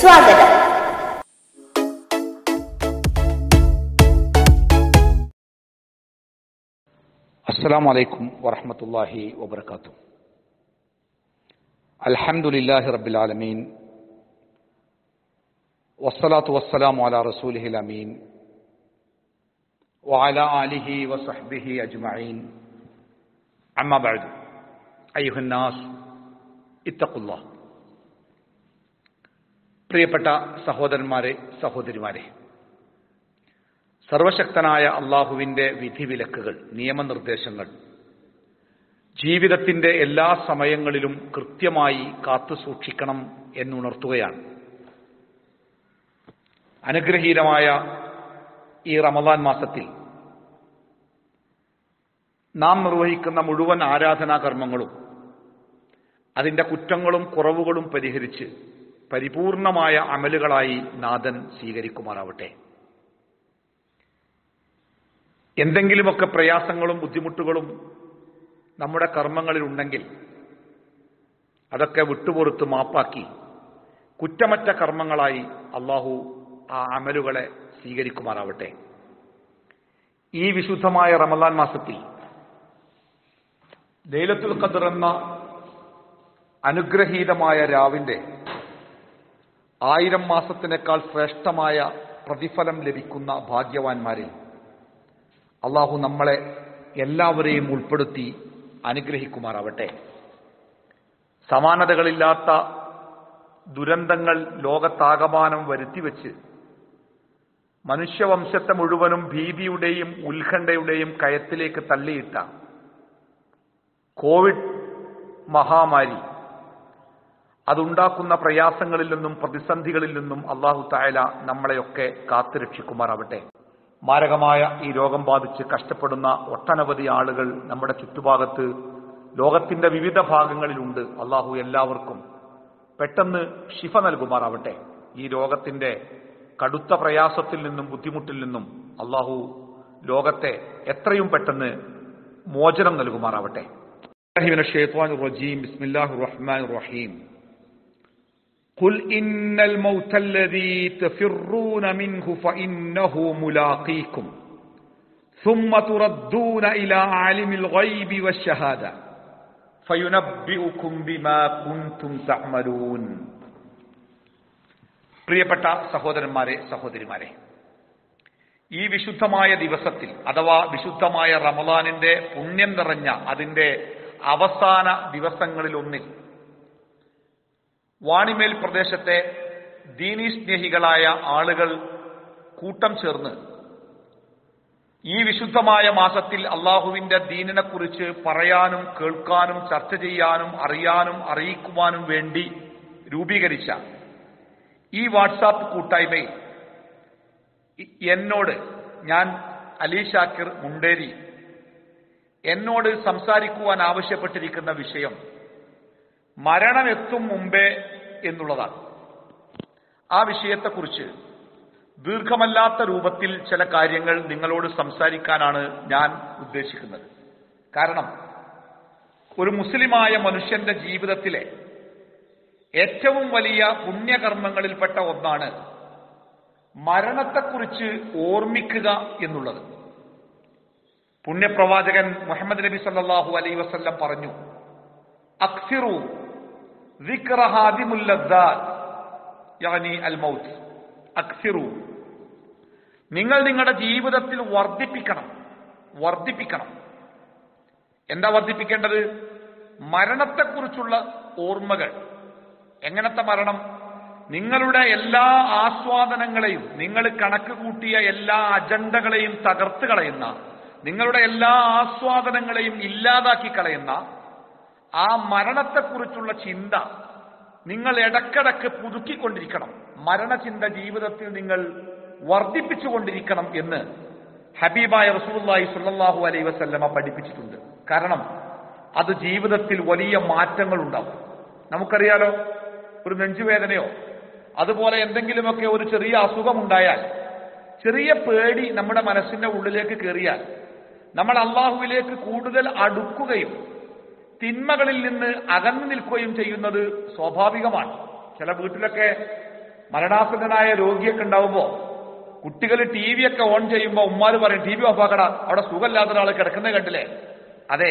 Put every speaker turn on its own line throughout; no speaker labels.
സ്വാഗതം
السلام عليكم ورحمة الله وبركاته الحمد لله رب العالمين والصلاة والسلام على رسوله الأمين وعلى آله وصحبه أجمعين أما بعد أيها الناس اتقوا الله പ്രിയപ്പെട്ട സഹോദരന്മാരെ സഹോദരിമാരെ സർവശക്തനായ അള്ളാഹുവിന്റെ വിധിവിലക്കുകൾ നിയമനിർദ്ദേശങ്ങൾ ജീവിതത്തിന്റെ എല്ലാ സമയങ്ങളിലും കൃത്യമായി കാത്തു സൂക്ഷിക്കണം എന്നുണർത്തുകയാണ് അനുഗ്രഹീതമായ ഈ റമദാൻ മാസത്തിൽ നാം നിർവഹിക്കുന്ന മുഴുവൻ ആരാധനാ കർമ്മങ്ങളും അതിന്റെ കുറ്റങ്ങളും കുറവുകളും പരിഹരിച്ച് പരിപൂർണമായ അമലുകളായി നാഥൻ സ്വീകരിക്കുമാറാവട്ടെ എന്തെങ്കിലുമൊക്കെ പ്രയാസങ്ങളും ബുദ്ധിമുട്ടുകളും നമ്മുടെ കർമ്മങ്ങളിൽ ഉണ്ടെങ്കിൽ അതൊക്കെ വിട്ടുപുറത്ത് മാപ്പാക്കി കുറ്റമറ്റ കർമ്മങ്ങളായി അള്ളാഹു ആ അമലുകളെ സ്വീകരിക്കുമാറാവട്ടെ ഈ വിശുദ്ധമായ റമദാൻ മാസത്തിൽ ലൈലത്തുൽ ഖദർ എന്ന അനുഗ്രഹീതമായ രാവിന്റെ ആയിരം മാസത്തിനേക്കാൾ ശ്രേഷ്ഠമായ പ്രതിഫലം ലഭിക്കുന്ന ഭാഗ്യവാന്മാരിൽ അള്ളാഹു നമ്മളെ എല്ലാവരെയും ഉൾപ്പെടുത്തി അനുഗ്രഹിക്കുമാറാവട്ടെ സമാനതകളില്ലാത്ത ദുരന്തങ്ങൾ ലോകത്താകമാനം വരുത്തിവെച്ച് മനുഷ്യവംശത്തെ മുഴുവനും ഭീതിയുടെയും ഉത്കണ്ഠയുടെയും കയത്തിലേക്ക് തള്ളിയിട്ട കോവിഡ് മഹാമാരി അതുണ്ടാക്കുന്ന പ്രയാസങ്ങളിൽ നിന്നും പ്രതിസന്ധികളിൽ നിന്നും അള്ളാഹു തായാല നമ്മളെയൊക്കെ കാത്തുരക്ഷിക്കുമാറാവട്ടെ മാരകമായ ഈ രോഗം ബാധിച്ച് കഷ്ടപ്പെടുന്ന ഒട്ടനവധി ആളുകൾ നമ്മുടെ ചുറ്റുഭാഗത്ത് ലോകത്തിന്റെ വിവിധ ഭാഗങ്ങളിലുണ്ട് അള്ളാഹു എല്ലാവർക്കും പെട്ടെന്ന് ശിഫ നൽകുമാറാവട്ടെ ഈ രോഗത്തിന്റെ കടുത്ത പ്രയാസത്തിൽ നിന്നും ബുദ്ധിമുട്ടിൽ നിന്നും അള്ളാഹു ലോകത്തെ എത്രയും പെട്ടെന്ന് മോചനം നൽകുമാറാവട്ടെ റഹീം قل إن الموت الذي تفرون منه فإنه ملاقيكم ثم تردون إلى عالم الغيب والشهادة فينبئكم بما كنتم تعملون പ്രിയപ്പെട്ട സഹോദരന്മാരെ സഹോദരിമാരെ ഈ വിശുദ്ധമായ ദിവസത്തിൽ അഥവാ വിശുദ്ധമായ റമദാനിന്റെ പുണ്യം നിറഞ്ഞ അതിന്റെ അവസാന ദിവസങ്ങളിൽ ഒന്നിൽ വാണിമേൽ പ്രദേശത്തെ ദീനീ സ്നേഹികളായ ആളുകൾ കൂട്ടം ചേർന്ന് ഈ വിശുദ്ധമായ മാസത്തിൽ അള്ളാഹുവിന്റെ ദീനിനെ കുറിച്ച് പറയാനും കേൾക്കാനും ചർച്ച ചെയ്യാനും അറിയാനും അറിയിക്കുവാനും വേണ്ടി രൂപീകരിച്ച ഈ വാട്സാപ്പ് കൂട്ടായ്മയിൽ എന്നോട് ഞാൻ അലി ഷാക്കിർ മുണ്ടേരി എന്നോട് സംസാരിക്കുവാൻ ആവശ്യപ്പെട്ടിരിക്കുന്ന വിഷയം മരണമെത്തും മുമ്പേ എന്നുള്ളതാണ് ആ വിഷയത്തെക്കുറിച്ച് ദീർഘമല്ലാത്ത രൂപത്തിൽ ചില കാര്യങ്ങൾ നിങ്ങളോട് സംസാരിക്കാനാണ് ഞാൻ ഉദ്ദേശിക്കുന്നത് കാരണം ഒരു മുസ്ലിമായ മനുഷ്യന്റെ ജീവിതത്തിലെ ഏറ്റവും വലിയ പുണ്യകർമ്മങ്ങളിൽപ്പെട്ട ഒന്നാണ് മരണത്തെക്കുറിച്ച് ഓർമ്മിക്കുക എന്നുള്ളത് പുണ്യപ്രവാചകൻ മുഹമ്മദ് നബി സല്ലാഹു അലൈ വസ്ല്ലം പറഞ്ഞു അക്സിറു അക്സിറു നിങ്ങൾ നിങ്ങളുടെ ജീവിതത്തിൽ വർദ്ധിപ്പിക്കണം വർദ്ധിപ്പിക്കണം എന്താ വർദ്ധിപ്പിക്കേണ്ടത് മരണത്തെക്കുറിച്ചുള്ള ഓർമ്മകൾ എങ്ങനത്തെ മരണം നിങ്ങളുടെ എല്ലാ ആസ്വാദനങ്ങളെയും നിങ്ങൾ കണക്ക് കൂട്ടിയ എല്ലാ അജണ്ടകളെയും തകർത്ത് കളയുന്ന നിങ്ങളുടെ എല്ലാ ആസ്വാദനങ്ങളെയും ഇല്ലാതാക്കി കളയുന്ന ആ മരണത്തെക്കുറിച്ചുള്ള ചിന്ത നിങ്ങൾ ഇടക്കിടക്ക് പുതുക്കിക്കൊണ്ടിരിക്കണം മരണചിന്ത ജീവിതത്തിൽ നിങ്ങൾ വർദ്ധിപ്പിച്ചുകൊണ്ടിരിക്കണം എന്ന് ഹബീബായ റസൂല്ലായി സുല്ലാഹു അലൈ വസല്ലമ പഠിപ്പിച്ചിട്ടുണ്ട് കാരണം അത് ജീവിതത്തിൽ വലിയ മാറ്റങ്ങൾ ഉണ്ടാവും നമുക്കറിയാലോ ഒരു നെഞ്ചുവേദനയോ അതുപോലെ എന്തെങ്കിലുമൊക്കെ ഒരു ചെറിയ അസുഖമുണ്ടായാൽ ചെറിയ പേടി നമ്മുടെ മനസ്സിന്റെ ഉള്ളിലേക്ക് കയറിയാൽ നമ്മൾ അള്ളാഹുവിലേക്ക് കൂടുതൽ അടുക്കുകയും തിന്മകളിൽ നിന്ന് അകന്നു നിൽക്കുകയും ചെയ്യുന്നത് സ്വാഭാവികമാണ് ചില വീട്ടിലൊക്കെ മരണാസന്നനായ രോഗിയൊക്കെ ഉണ്ടാവുമ്പോ കുട്ടികൾ ടി വി ഒക്കെ ഓൺ ചെയ്യുമ്പോൾ ഉമ്മാര് പറയും ടി വി ഓഫാക്കട അവിടെ സുഖമില്ലാത്ത ഒരാൾ കിടക്കുന്നത് കണ്ടില്ലേ അതെ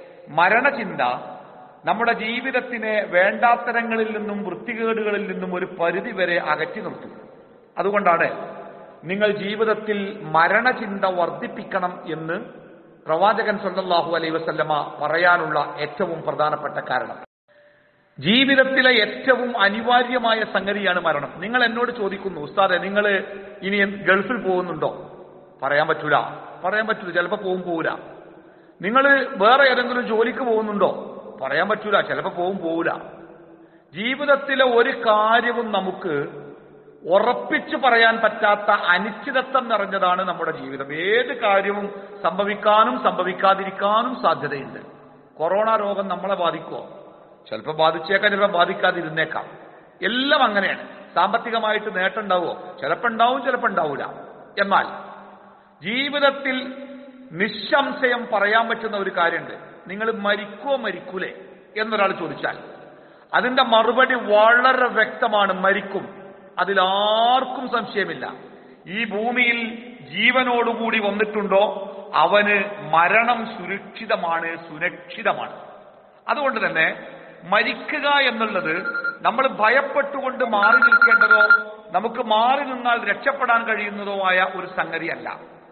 മരണചിന്ത നമ്മുടെ ജീവിതത്തിനെ വേണ്ടാത്തരങ്ങളിൽ നിന്നും വൃത്തികേടുകളിൽ നിന്നും ഒരു പരിധി വരെ അകറ്റി നിർത്തും അതുകൊണ്ടാണ് നിങ്ങൾ ജീവിതത്തിൽ മരണചിന്ത വർദ്ധിപ്പിക്കണം എന്ന് പ്രവാചകൻ സല്ലല്ലാഹു അലൈഹി വസല്ലമ പറയാനുള്ള ഏറ്റവും പ്രധാനപ്പെട്ട കാരണം ജീവിതത്തിലെ ഏറ്റവും അനിവാര്യമായ സംഗതിയാണ് മരണം നിങ്ങൾ എന്നോട് ചോദിക്കുന്നു ഉസ്താദെ നിങ്ങൾ ഇനി എന്ത് ഗൾഫിൽ പോകുന്നുണ്ടോ പറയാൻ പറ്റൂല പറയാൻ പറ്റൂല ചിലപ്പോൾ പോകും പോവില്ല നിങ്ങൾ വേറെ ഏതെങ്കിലും ജോലിക്ക് പോകുന്നുണ്ടോ പറയാൻ പറ്റൂല ചിലപ്പോൾ പോകും പോവില്ല ജീവിതത്തിലെ ഒരു കാര്യവും നമുക്ക് ഉറപ്പിച്ചു പറയാൻ പറ്റാത്ത അനിശ്ചിതത്വം നിറഞ്ഞതാണ് നമ്മുടെ ജീവിതം ഏത് കാര്യവും സംഭവിക്കാനും സംഭവിക്കാതിരിക്കാനും സാധ്യതയുണ്ട് കൊറോണ രോഗം നമ്മളെ ബാധിക്കുമോ ചിലപ്പോൾ ബാധിച്ചേക്കാം ചിലപ്പോൾ ബാധിക്കാതിരുന്നേക്കാം എല്ലാം അങ്ങനെയാണ് സാമ്പത്തികമായിട്ട് നേട്ടം ഉണ്ടാവുമോ ചിലപ്പോൾ ഉണ്ടാവും ചിലപ്പോൾ ഉണ്ടാവൂല എന്നാൽ ജീവിതത്തിൽ നിസ്സംശയം പറയാൻ പറ്റുന്ന ഒരു കാര്യമുണ്ട് നിങ്ങൾ മരിക്കുവോ മരിക്കൂലേ എന്നൊരാൾ ചോദിച്ചാൽ അതിന്റെ മറുപടി വളരെ വ്യക്തമാണ് മരിക്കും അതിലാർക്കും സംശയമില്ല ഈ ഭൂമിയിൽ ജീവനോടുകൂടി വന്നിട്ടുണ്ടോ അവന് മരണം സുരക്ഷിതമാണ് സുരക്ഷിതമാണ് അതുകൊണ്ട് തന്നെ മരിക്കുക എന്നുള്ളത് നമ്മൾ ഭയപ്പെട്ടുകൊണ്ട് മാറി നിൽക്കേണ്ടതോ നമുക്ക് മാറി നിന്നാൽ രക്ഷപ്പെടാൻ കഴിയുന്നതോ ആയ ഒരു സംഗതിയല്ല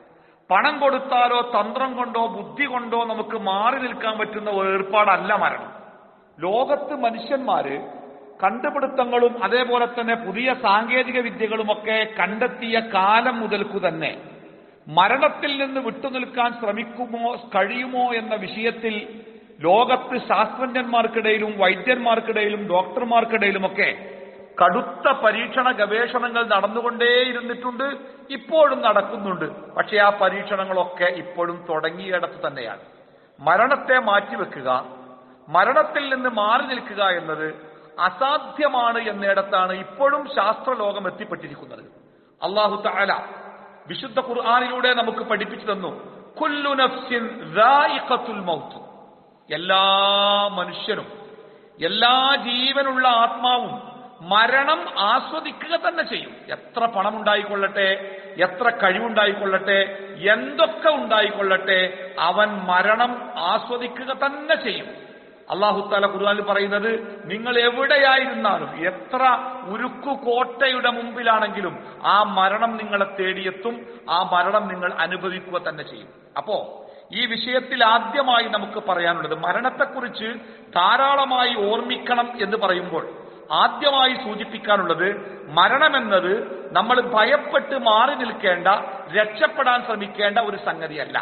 പണം കൊടുത്താലോ തന്ത്രം കൊണ്ടോ ബുദ്ധി കൊണ്ടോ നമുക്ക് മാറി നിൽക്കാൻ പറ്റുന്ന ഒരു ഏർപ്പാടല്ല മരണം ലോകത്ത് മനുഷ്യന്മാര് കണ്ടുപിടുത്തങ്ങളും അതേപോലെ തന്നെ പുതിയ സാങ്കേതിക വിദ്യകളുമൊക്കെ കണ്ടെത്തിയ കാലം മുതൽക്കു തന്നെ മരണത്തിൽ നിന്ന് വിട്ടുനിൽക്കാൻ ശ്രമിക്കുമോ കഴിയുമോ എന്ന വിഷയത്തിൽ ലോകത്ത് ശാസ്ത്രജ്ഞന്മാർക്കിടയിലും വൈദ്യന്മാർക്കിടയിലും ഡോക്ടർമാർക്കിടയിലുമൊക്കെ കടുത്ത പരീക്ഷണ ഗവേഷണങ്ങൾ നടന്നുകൊണ്ടേയിരുന്നിട്ടുണ്ട് ഇപ്പോഴും നടക്കുന്നുണ്ട് പക്ഷേ ആ പരീക്ഷണങ്ങളൊക്കെ ഇപ്പോഴും തുടങ്ങിയിടത്ത് തന്നെയാണ് മരണത്തെ മാറ്റിവെക്കുക മരണത്തിൽ നിന്ന് മാറി നിൽക്കുക എന്നത് അസാധ്യമാണ് എന്നിടത്താണ് ഇപ്പോഴും ശാസ്ത്രലോകം എത്തിപ്പെട്ടിരിക്കുന്നത് അള്ളാഹു തആല വിശുദ്ധ ഖുർആാനിലൂടെ നമുക്ക് പഠിപ്പിച്ചു തന്നു കുല്ലു നഫ്സിൻ ദായിഖത്തുൽ മൗത്ത് എല്ലാ മനുഷ്യനും എല്ലാ ജീവനുള്ള ആത്മാവും മരണം ആസ്വദിക്കുക തന്നെ ചെയ്യും എത്ര പണം ഉണ്ടായിക്കൊള്ളട്ടെ എത്ര കഴിവുണ്ടായിക്കൊള്ളട്ടെ എന്തൊക്കെ ഉണ്ടായിക്കൊള്ളട്ടെ അവൻ മരണം ആസ്വദിക്കുക തന്നെ ചെയ്യും അള്ളാഹുത്താല ഖുർആാനിൽ പറയുന്നത് നിങ്ങൾ എവിടെയായിരുന്നാലും എത്ര ഉരുക്കു കോട്ടയുടെ മുമ്പിലാണെങ്കിലും ആ മരണം നിങ്ങളെ തേടിയെത്തും ആ മരണം നിങ്ങൾ അനുഭവിക്കുക തന്നെ ചെയ്യും അപ്പോ ഈ വിഷയത്തിൽ ആദ്യമായി നമുക്ക് പറയാനുള്ളത് മരണത്തെക്കുറിച്ച് ധാരാളമായി ഓർമ്മിക്കണം എന്ന് പറയുമ്പോൾ ആദ്യമായി സൂചിപ്പിക്കാനുള്ളത് മരണമെന്നത് നമ്മൾ ഭയപ്പെട്ട് മാറി നിൽക്കേണ്ട രക്ഷപ്പെടാൻ ശ്രമിക്കേണ്ട ഒരു സംഗതിയല്ല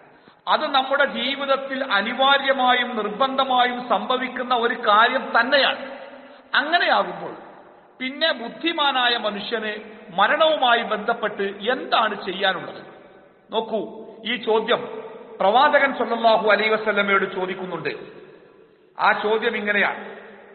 അത് നമ്മുടെ ജീവിതത്തിൽ അനിവാര്യമായും നിർബന്ധമായും സംഭവിക്കുന്ന ഒരു കാര്യം തന്നെയാണ് അങ്ങനെയാകുമ്പോൾ പിന്നെ ബുദ്ധിമാനായ മനുഷ്യന് മരണവുമായി ബന്ധപ്പെട്ട് എന്താണ് ചെയ്യാനുള്ളത് നോക്കൂ ഈ ചോദ്യം പ്രവാചകൻ സല്ലല്ലാഹു അലൈ വസല്ലമയോട് ചോദിക്കുന്നുണ്ട് ആ ചോദ്യം ഇങ്ങനെയാണ്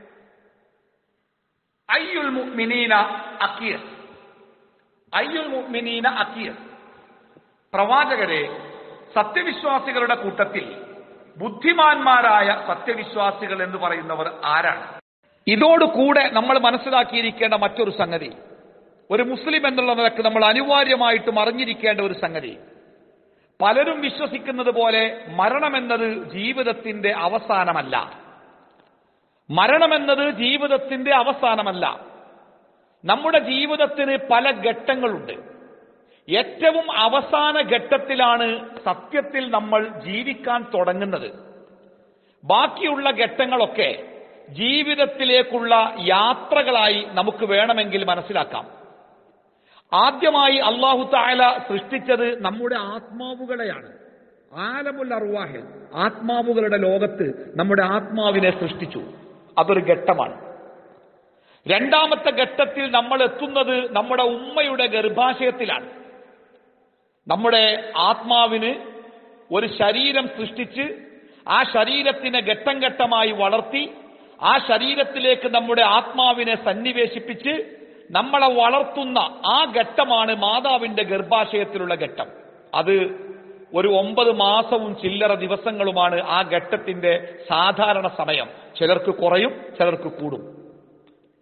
അയ്യുൽ മുഅ്മിനീന അക്കിയസ് അയ്യുൽ മുഅ്മിനീന അക്കിയസ് പ്രവാചകരെ സത്യവിശ്വാസികളുടെ കൂട്ടത്തിൽ ബുദ്ധിമാന്മാരായ സത്യവിശ്വാസികൾ എന്ന് പറയുന്നവർ ആരാണ് ഇതോടുകൂടെ നമ്മൾ മനസ്സിലാക്കിയിരിക്കേണ്ട മറ്റൊരു സംഗതി ഒരു മുസ്ലിം എന്നുള്ള നിലക്ക് നമ്മൾ അനിവാര്യമായിട്ടും അറിഞ്ഞിരിക്കേണ്ട ഒരു സംഗതി പലരും വിശ്വസിക്കുന്നത് പോലെ മരണമെന്നത് ജീവിതത്തിന്റെ അവസാനമല്ല മരണമെന്നത് ജീവിതത്തിന്റെ അവസാനമല്ല നമ്മുടെ ജീവിതത്തിന് പല ഘട്ടങ്ങളുണ്ട് ഏറ്റവും അവസാന ഘട്ടത്തിലാണ് സത്യത്തിൽ നമ്മൾ ജീവിക്കാൻ തുടങ്ങുന്നത് ബാക്കിയുള്ള ഘട്ടങ്ങളൊക്കെ ജീവിതത്തിലേക്കുള്ള യാത്രകളായി നമുക്ക് വേണമെങ്കിൽ മനസ്സിലാക്കാം ആദ്യമായി അള്ളാഹു താല സൃഷ്ടിച്ചത് നമ്മുടെ ആത്മാവുകളെയാണ് ആലമുൽ അറുവാഹിൽ ആത്മാവുകളുടെ ലോകത്ത് നമ്മുടെ ആത്മാവിനെ സൃഷ്ടിച്ചു അതൊരു ഘട്ടമാണ് രണ്ടാമത്തെ ഘട്ടത്തിൽ നമ്മൾ എത്തുന്നത് നമ്മുടെ ഉമ്മയുടെ ഗർഭാശയത്തിലാണ് നമ്മുടെ ആത്മാവിന് ഒരു ശരീരം സൃഷ്ടിച്ച് ആ ശരീരത്തിനെ ഘട്ടം ഘട്ടമായി വളർത്തി ആ ശരീരത്തിലേക്ക് നമ്മുടെ ആത്മാവിനെ സന്നിവേശിപ്പിച്ച് നമ്മളെ വളർത്തുന്ന ആ ഘട്ടമാണ് മാതാവിന്റെ ഗർഭാശയത്തിലുള്ള ഘട്ടം അത് ഒരു ഒമ്പത് മാസവും ചില്ലറ ദിവസങ്ങളുമാണ് ആ ഘട്ടത്തിന്റെ സാധാരണ സമയം ചിലർക്ക് കുറയും ചിലർക്ക് കൂടും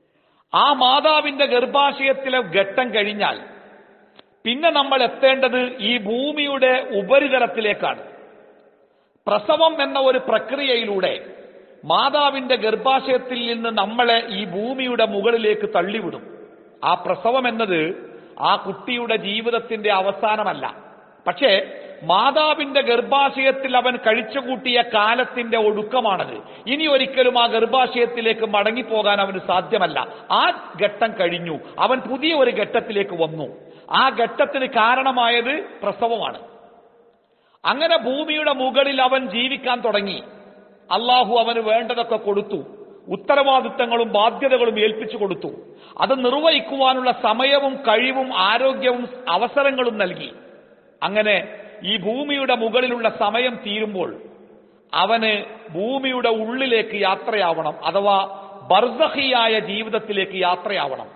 ആ മാതാവിന്റെ ഗർഭാശയത്തിലെ ഘട്ടം കഴിഞ്ഞാൽ പിന്നെ നമ്മൾ എത്തേണ്ടത് ഈ ഭൂമിയുടെ ഉപരിതലത്തിലേക്കാണ് പ്രസവം എന്ന ഒരു പ്രക്രിയയിലൂടെ മാതാവിന്റെ ഗർഭാശയത്തിൽ നിന്ന് നമ്മളെ ഈ ഭൂമിയുടെ മുകളിലേക്ക് തള്ളിവിടും ആ പ്രസവം എന്നത് ആ കുട്ടിയുടെ ജീവിതത്തിന്റെ അവസാനമല്ല പക്ഷേ മാതാവിന്റെ ഗർഭാശയത്തിൽ അവൻ കഴിച്ചുകൂട്ടിയ കാലത്തിന്റെ ഒടുക്കമാണത് ഇനി ഒരിക്കലും ആ ഗർഭാശയത്തിലേക്ക് മടങ്ങിപ്പോകാൻ അവന് സാധ്യമല്ല ആ ഘട്ടം കഴിഞ്ഞു അവൻ പുതിയ ഒരു ഘട്ടത്തിലേക്ക് വന്നു ആ ഘട്ടത്തിന് കാരണമായത് പ്രസവമാണ് അങ്ങനെ ഭൂമിയുടെ മുകളിൽ അവൻ ജീവിക്കാൻ തുടങ്ങി അള്ളാഹു അവന് വേണ്ടതൊക്കെ കൊടുത്തു ഉത്തരവാദിത്തങ്ങളും ബാധ്യതകളും ഏൽപ്പിച്ചു കൊടുത്തു അത് നിർവഹിക്കുവാനുള്ള സമയവും കഴിവും ആരോഗ്യവും അവസരങ്ങളും നൽകി അങ്ങനെ ഈ ഭൂമിയുടെ മുകളിലുള്ള സമയം തീരുമ്പോൾ അവന് ഭൂമിയുടെ ഉള്ളിലേക്ക് യാത്രയാവണം അഥവാ ബർസഹിയായ ജീവിതത്തിലേക്ക് യാത്രയാവണം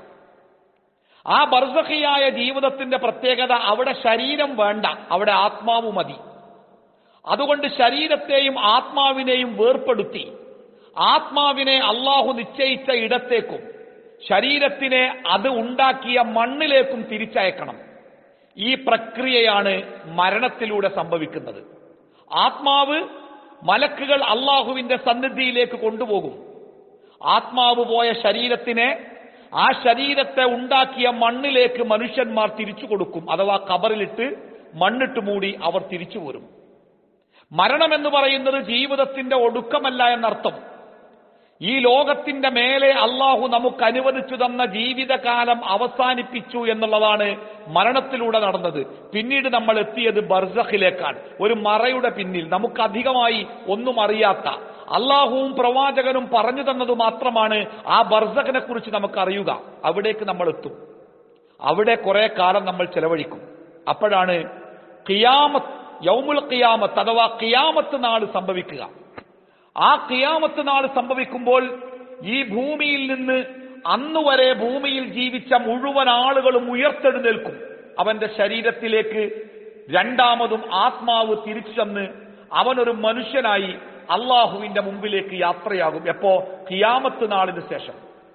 ആ ബർസഹിയായ ജീവിതത്തിന്റെ പ്രത്യേകത അവിടെ ശരീരം വേണ്ട അവിടെ ആത്മാവ് മതി അതുകൊണ്ട് ശരീരത്തെയും ആത്മാവിനെയും വേർപ്പെടുത്തി ആത്മാവിനെ അള്ളാഹു നിശ്ചയിച്ച ഇടത്തേക്കും ശരീരത്തിനെ അത് ഉണ്ടാക്കിയ മണ്ണിലേക്കും തിരിച്ചയക്കണം ഈ പ്രക്രിയയാണ് മരണത്തിലൂടെ സംഭവിക്കുന്നത് ആത്മാവ് മലക്കുകൾ അള്ളാഹുവിന്റെ സന്നിധിയിലേക്ക് കൊണ്ടുപോകും ആത്മാവ് പോയ ശരീരത്തിനെ ആ ശരീരത്തെ ഉണ്ടാക്കിയ മണ്ണിലേക്ക് മനുഷ്യന്മാർ തിരിച്ചു കൊടുക്കും അഥവാ കബറിലിട്ട് മണ്ണിട്ട് മൂടി അവർ തിരിച്ചു പോരും മരണം എന്ന് പറയുന്നത് ജീവിതത്തിന്റെ ഒടുക്കമല്ല എന്നർത്ഥം ഈ ലോകത്തിന്റെ മേലെ അള്ളാഹു നമുക്ക് അനുവദിച്ചു തന്ന ജീവിതകാലം അവസാനിപ്പിച്ചു എന്നുള്ളതാണ് മരണത്തിലൂടെ നടന്നത് പിന്നീട് നമ്മൾ എത്തിയത് ബർസഖിലേക്കാണ് ഒരു മറയുടെ പിന്നിൽ നമുക്ക് അധികമായി ഒന്നും അറിയാത്ത അള്ളാഹുവും പ്രവാചകനും പറഞ്ഞു തന്നത് മാത്രമാണ് ആ ബർസഖിനെ കുറിച്ച് നമുക്ക് അറിയുക അവിടേക്ക് നമ്മൾ എത്തും അവിടെ കുറെ കാലം നമ്മൾ ചെലവഴിക്കും അപ്പോഴാണ് കിയാമത്ത് യൗമുൽ കിയാമത്ത് അഥവാ കിയാമത്ത് നാൾ സംഭവിക്കുക ആ കിയാമത്ത് നാൾ സംഭവിക്കുമ്പോൾ ഈ ഭൂമിയിൽ നിന്ന് അന്ന് വരെ ഭൂമിയിൽ ജീവിച്ച മുഴുവൻ ആളുകളും ഉയർത്തെഴുന്നേൽക്കും അവന്റെ ശരീരത്തിലേക്ക് രണ്ടാമതും ആത്മാവ് തിരിച്ചു ചെന്ന് അവനൊരു മനുഷ്യനായി അള്ളാഹുവിന്റെ മുമ്പിലേക്ക് യാത്രയാകും എപ്പോ കിയാമത്ത് നാളിന് ശേഷം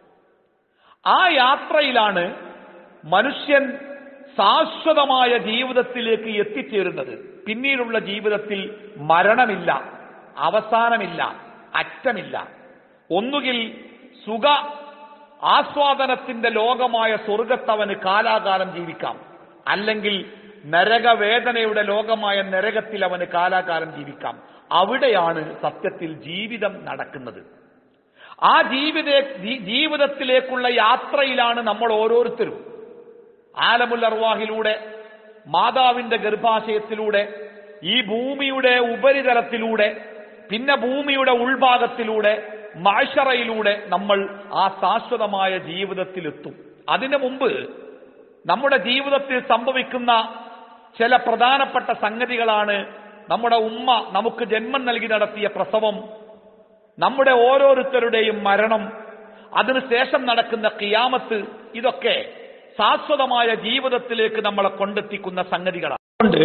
ആ യാത്രയിലാണ് മനുഷ്യൻ ശാശ്വതമായ ജീവിതത്തിലേക്ക് എത്തിച്ചേരുന്നത് പിന്നീടുള്ള ജീവിതത്തിൽ മരണമില്ല അവസാനമില്ല അറ്റമില്ല ഒന്നുകിൽ സുഖ ആസ്വാദനത്തിന്റെ ലോകമായ സ്വർഗത്തവന് കാലാകാലം ജീവിക്കാം അല്ലെങ്കിൽ നരകവേദനയുടെ ലോകമായ നരകത്തിൽ അവന് കാലാകാലം ജീവിക്കാം അവിടെയാണ് സത്യത്തിൽ ജീവിതം നടക്കുന്നത് ആ ജീവിത ജീവിതത്തിലേക്കുള്ള യാത്രയിലാണ് നമ്മൾ ഓരോരുത്തരും ആലമുൽ അർവാഹിലൂടെ മാതാവിന്റെ ഗർഭാശയത്തിലൂടെ ഈ ഭൂമിയുടെ ഉപരിതലത്തിലൂടെ പിന്നെ ഭൂമിയുടെ ഉൾഭാഗത്തിലൂടെ മാഷറയിലൂടെ നമ്മൾ ആ ശാശ്വതമായ ജീവിതത്തിലെത്തും അതിനു മുമ്പ് നമ്മുടെ ജീവിതത്തിൽ സംഭവിക്കുന്ന ചില പ്രധാനപ്പെട്ട സംഗതികളാണ് നമ്മുടെ ഉമ്മ നമുക്ക് ജന്മം നൽകി നടത്തിയ പ്രസവം നമ്മുടെ ഓരോരുത്തരുടെയും മരണം അതിനുശേഷം നടക്കുന്ന കിയാമത്ത് ഇതൊക്കെ ശാശ്വതമായ ജീവിതത്തിലേക്ക് നമ്മളെ കൊണ്ടെത്തിക്കുന്ന സംഗതികളാണ് അതുകൊണ്ട്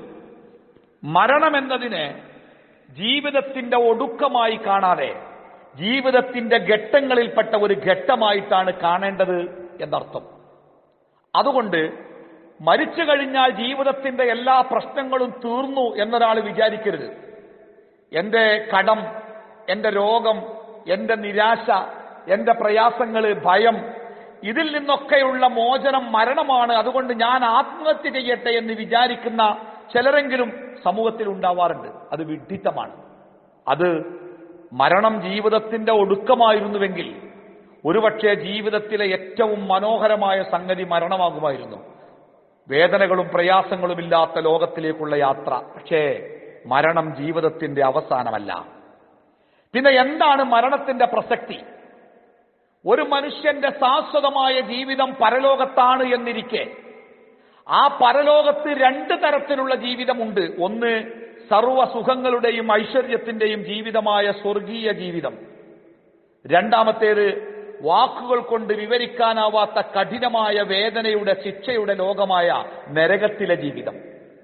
മരണമെന്നതിനെ ജീവിതത്തിന്റെ ഒടുക്കമായി കാണാതെ ജീവിതത്തിന്റെ ഘട്ടങ്ങളിൽപ്പെട്ട ഒരു ഘട്ടമായിട്ടാണ് കാണേണ്ടത് എന്നർത്ഥം അതുകൊണ്ട് മരിച്ചു കഴിഞ്ഞാൽ ജീവിതത്തിന്റെ എല്ലാ പ്രശ്നങ്ങളും തീർന്നു എന്നൊരാൾ വിചാരിക്കരുത് എന്റെ കടം എന്റെ രോഗം എന്റെ നിരാശ എന്റെ പ്രയാസങ്ങള് ഭയം ഇതിൽ നിന്നൊക്കെയുള്ള മോചനം മരണമാണ് അതുകൊണ്ട് ഞാൻ ആത്മഹത്യ ചെയ്യട്ടെ എന്ന് വിചാരിക്കുന്ന ചിലരെങ്കിലും സമൂഹത്തിൽ ഉണ്ടാവാറുണ്ട് അത് വിഡ്ഢിത്തമാണ് അത് മരണം ജീവിതത്തിന്റെ ഒടുക്കമായിരുന്നുവെങ്കിൽ ഒരുപക്ഷെ ജീവിതത്തിലെ ഏറ്റവും മനോഹരമായ സംഗതി മരണമാകുമായിരുന്നു വേദനകളും പ്രയാസങ്ങളും ഇല്ലാത്ത ലോകത്തിലേക്കുള്ള യാത്ര പക്ഷേ മരണം ജീവിതത്തിന്റെ അവസാനമല്ല പിന്നെ എന്താണ് മരണത്തിന്റെ പ്രസക്തി ഒരു മനുഷ്യന്റെ ശാശ്വതമായ ജീവിതം പരലോകത്താണ് എന്നിരിക്കെ ആ പരലോകത്ത് രണ്ട് തരത്തിലുള്ള ജീവിതമുണ്ട് ഒന്ന് സർവ സുഖങ്ങളുടെയും ഐശ്വര്യത്തിന്റെയും ജീവിതമായ സ്വർഗീയ ജീവിതം രണ്ടാമത്തേത് വാക്കുകൾ കൊണ്ട് വിവരിക്കാനാവാത്ത കഠിനമായ വേദനയുടെ ശിക്ഷയുടെ ലോകമായ നരകത്തിലെ ജീവിതം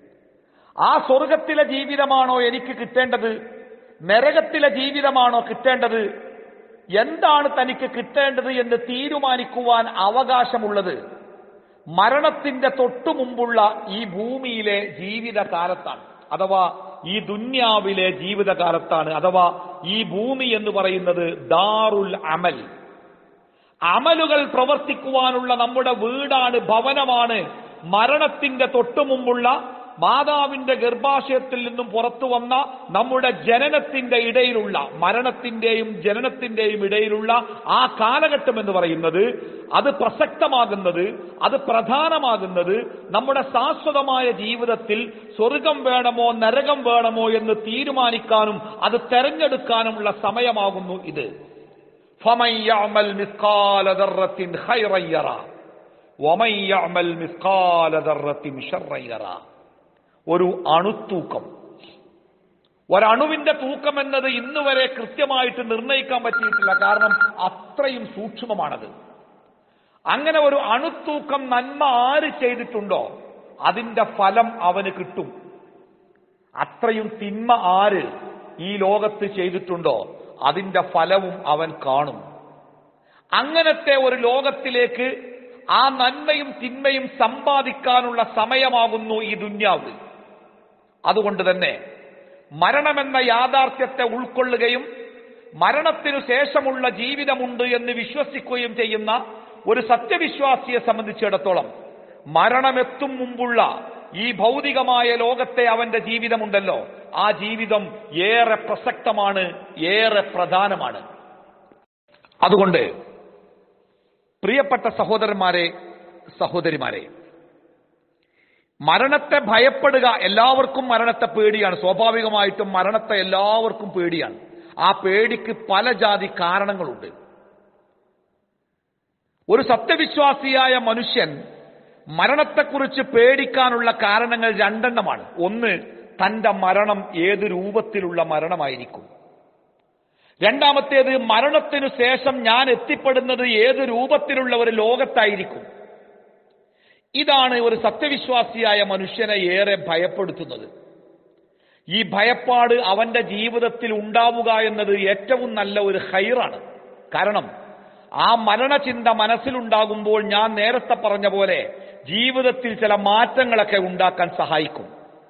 ആ സ്വർഗത്തിലെ ജീവിതമാണോ എനിക്ക് കിട്ടേണ്ടത് നരകത്തിലെ ജീവിതമാണോ കിട്ടേണ്ടത് എന്താണ് തനിക്ക് കിട്ടേണ്ടത് എന്ന് തീരുമാനിക്കുവാൻ അവകാശമുള്ളത് മരണത്തിന്റെ തൊട്ടു മുമ്പുള്ള ഈ ഭൂമിയിലെ ജീവിതകാലത്താണ് അഥവാ ഈ ദുന്യാവിലെ ജീവിതകാലത്താണ് അഥവാ ഈ ഭൂമി എന്ന് പറയുന്നത് ദാറുൽ അമൽ അമലുകൾ പ്രവർത്തിക്കുവാനുള്ള നമ്മുടെ വീടാണ് ഭവനമാണ് മരണത്തിന്റെ തൊട്ടു മുമ്പുള്ള മാതാവിന്റെ ഗർഭാശയത്തിൽ നിന്നും പുറത്തു വന്ന നമ്മുടെ ജനനത്തിന്റെ ഇടയിലുള്ള മരണത്തിന്റെയും ജനനത്തിന്റെയും ഇടയിലുള്ള ആ കാലഘട്ടം എന്ന് പറയുന്നത് അത് പ്രസക്തമാകുന്നത് അത് പ്രധാനമാകുന്നത് നമ്മുടെ ശാശ്വതമായ ജീവിതത്തിൽ സ്വർഗം വേണമോ നരകം വേണമോ എന്ന് തീരുമാനിക്കാനും അത് തെരഞ്ഞെടുക്കാനുമുള്ള സമയമാകുന്നു ഇത് فمن يعمل مثقال ذرة خيرا يرى ومن يعمل مثقال ذرة شرا يرى ഒരു അണുത്തൂക്കം ഒരണുവിന്റെ തൂക്കം എന്നത് ഇന്ന് വരെ കൃത്യമായിട്ട് നിർണ്ണയിക്കാൻ പറ്റിയിട്ടില്ല കാരണം അത്രയും സൂക്ഷ്മമാണത് അങ്ങനെ ഒരു അണുത്തൂക്കം നന്മ ആര് ചെയ്തിട്ടുണ്ടോ അതിന്റെ ഫലം അവന് കിട്ടും അത്രയും തിന്മ ആര് ഈ ലോകത്ത് ചെയ്തിട്ടുണ്ടോ അതിന്റെ ഫലവും അവൻ കാണും അങ്ങനത്തെ ഒരു ലോകത്തിലേക്ക് ആ നന്മയും തിന്മയും സമ്പാദിക്കാനുള്ള സമയമാകുന്നു ഈ ദുന്യാവ് അതുകൊണ്ട് തന്നെ മരണമെന്ന യാഥാർത്ഥ്യത്തെ ഉൾക്കൊള്ളുകയും മരണത്തിനു ശേഷമുള്ള ജീവിതമുണ്ട് എന്ന് വിശ്വസിക്കുകയും ചെയ്യുന്ന ഒരു സത്യവിശ്വാസിയെ സംബന്ധിച്ചിടത്തോളം മരണമെത്തും മുമ്പുള്ള ഈ ഭൗതികമായ ലോകത്തെ അവന്റെ ജീവിതമുണ്ടല്ലോ ആ ജീവിതം ഏറെ പ്രസക്തമാണ് ഏറെ പ്രധാനമാണ് അതുകൊണ്ട് പ്രിയപ്പെട്ട സഹോദരന്മാരെ സഹോദരിമാരെ മരണത്തെ ഭയപ്പെടുക എല്ലാവർക്കും മരണത്തെ പേടിയാണ് സ്വാഭാവികമായിട്ടും മരണത്തെ എല്ലാവർക്കും പേടിയാണ് ആ പേടിക്ക് പല ജാതി കാരണങ്ങളുണ്ട് ഒരു സത്യവിശ്വാസിയായ മനുഷ്യൻ മരണത്തെക്കുറിച്ച് പേടിക്കാനുള്ള കാരണങ്ങൾ രണ്ടെണ്ണമാണ് ഒന്ന് തന്റെ മരണം ഏത് രൂപത്തിലുള്ള മരണമായിരിക്കും രണ്ടാമത്തേത് മരണത്തിനു ശേഷം ഞാൻ എത്തിപ്പെടുന്നത് ഏത് രൂപത്തിലുള്ള ഒരു ലോകത്തായിരിക്കും ഇതാണ് ഒരു സത്യവിശ്വാസിയായ മനുഷ്യനെ ഏറെ ഭയപ്പെടുത്തുന്നത് ഈ ഭയപ്പാട് അവന്റെ ജീവിതത്തിൽ ഉണ്ടാവുക എന്നത് ഏറ്റവും നല്ല ഒരു ഹൈറാണ് കാരണം ആ മരണചിന്ത മനസ്സിലുണ്ടാകുമ്പോൾ ഞാൻ നേരത്തെ പറഞ്ഞ പോലെ ജീവിതത്തിൽ ചില മാറ്റങ്ങളൊക്കെ ഉണ്ടാക്കാൻ സഹായിക്കും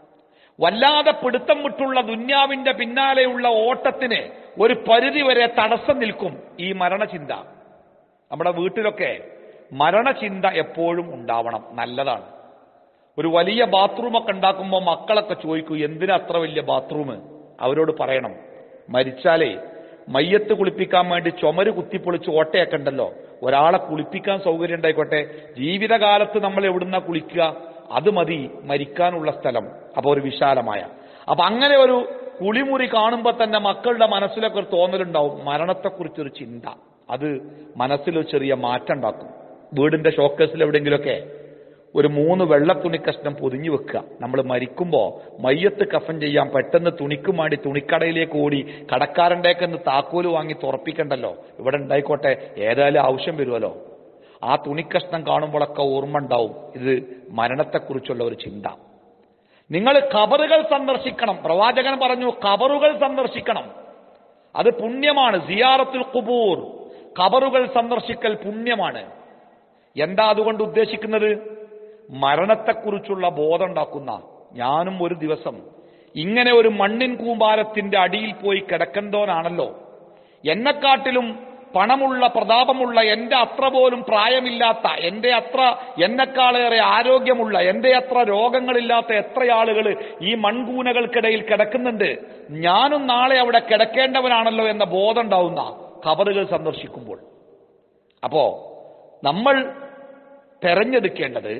വല്ലാതെ പിടുത്തം വിട്ടുള്ള ദുന്യാവിന്റെ പിന്നാലെയുള്ള ഓട്ടത്തിന് ഒരു പരിധി വരെ തടസ്സം നിൽക്കും ഈ മരണചിന്ത നമ്മുടെ വീട്ടിലൊക്കെ മരണചിന്ത എപ്പോഴും ഉണ്ടാവണം നല്ലതാണ് ഒരു വലിയ ബാത്റൂമൊക്കെ ഉണ്ടാക്കുമ്പോൾ മക്കളൊക്കെ ചോദിക്കൂ എന്തിനാ അത്ര വലിയ ബാത്റൂം അവരോട് പറയണം മരിച്ചാലേ മയ്യത്ത് കുളിപ്പിക്കാൻ വേണ്ടി ചുമര് കുത്തിപ്പൊളിച്ച് ഓട്ടയൊക്കെ ഉണ്ടല്ലോ ഒരാളെ കുളിപ്പിക്കാൻ സൗകര്യം ഉണ്ടായിക്കോട്ടെ ജീവിതകാലത്ത് നമ്മൾ എവിടുന്ന കുളിക്കുക അത് മതി മരിക്കാനുള്ള സ്ഥലം അപ്പൊ ഒരു വിശാലമായ അപ്പൊ അങ്ങനെ ഒരു കുളിമുറി കാണുമ്പോൾ തന്നെ മക്കളുടെ മനസ്സിലൊക്കെ ഒരു തോന്നലുണ്ടാവും മരണത്തെക്കുറിച്ചൊരു ചിന്ത അത് മനസ്സിൽ ഒരു ചെറിയ മാറ്റം ഉണ്ടാക്കും വീടിന്റെ ഷോക്കേസിൽ എവിടെയെങ്കിലുമൊക്കെ ഒരു മൂന്ന് വെള്ളത്തുണി കഷ്ണം പൊതിഞ്ഞു വെക്കുക നമ്മൾ മരിക്കുമ്പോൾ മയ്യത്ത് കഫൻ ചെയ്യാൻ പെട്ടെന്ന് തുണിക്കും വേണ്ടി തുണിക്കടയിലേക്ക് ഓടി കടക്കാരൻ്റെയൊക്കെ ഒന്ന് താക്കോല് വാങ്ങി തുറപ്പിക്കണ്ടല്ലോ ഇവിടെ ഉണ്ടായിക്കോട്ടെ ഏതായാലും ആവശ്യം വരുമല്ലോ ആ തുണിക്കഷ്ണം കാണുമ്പോഴൊക്കെ ഓർമ്മ ഉണ്ടാവും ഇത് മരണത്തെക്കുറിച്ചുള്ള ഒരു ചിന്ത നിങ്ങൾ ഖബറുകൾ സന്ദർശിക്കണം പ്രവാചകൻ പറഞ്ഞു ഖബറുകൾ സന്ദർശിക്കണം അത് പുണ്യമാണ് സിയാറത്തുൽ കുബൂർ ഖബറുകൾ സന്ദർശിക്കൽ പുണ്യമാണ് എന്താ അതുകൊണ്ട് ഉദ്ദേശിക്കുന്നത് മരണത്തെക്കുറിച്ചുള്ള ബോധം ഉണ്ടാക്കുന്ന ഞാനും ഒരു ദിവസം ഇങ്ങനെ ഒരു മണ്ണിൻ കൂമ്പാരത്തിന്റെ അടിയിൽ പോയി കിടക്കണ്ടോനാണല്ലോ എന്നെക്കാട്ടിലും പണമുള്ള പ്രതാപമുള്ള എന്റെ അത്ര പോലും പ്രായമില്ലാത്ത എന്റെ അത്ര എന്നെക്കാളേറെ ആരോഗ്യമുള്ള എന്റെ അത്ര രോഗങ്ങളില്ലാത്ത എത്ര ആളുകൾ ഈ മൺകൂനകൾക്കിടയിൽ കിടക്കുന്നുണ്ട് ഞാനും നാളെ അവിടെ കിടക്കേണ്ടവനാണല്ലോ എന്ന ബോധം ഉണ്ടാവുന്ന ഖബറുകൾ സന്ദർശിക്കുമ്പോൾ അപ്പോ നമ്മൾ തെരഞ്ഞെടുക്കേണ്ടത്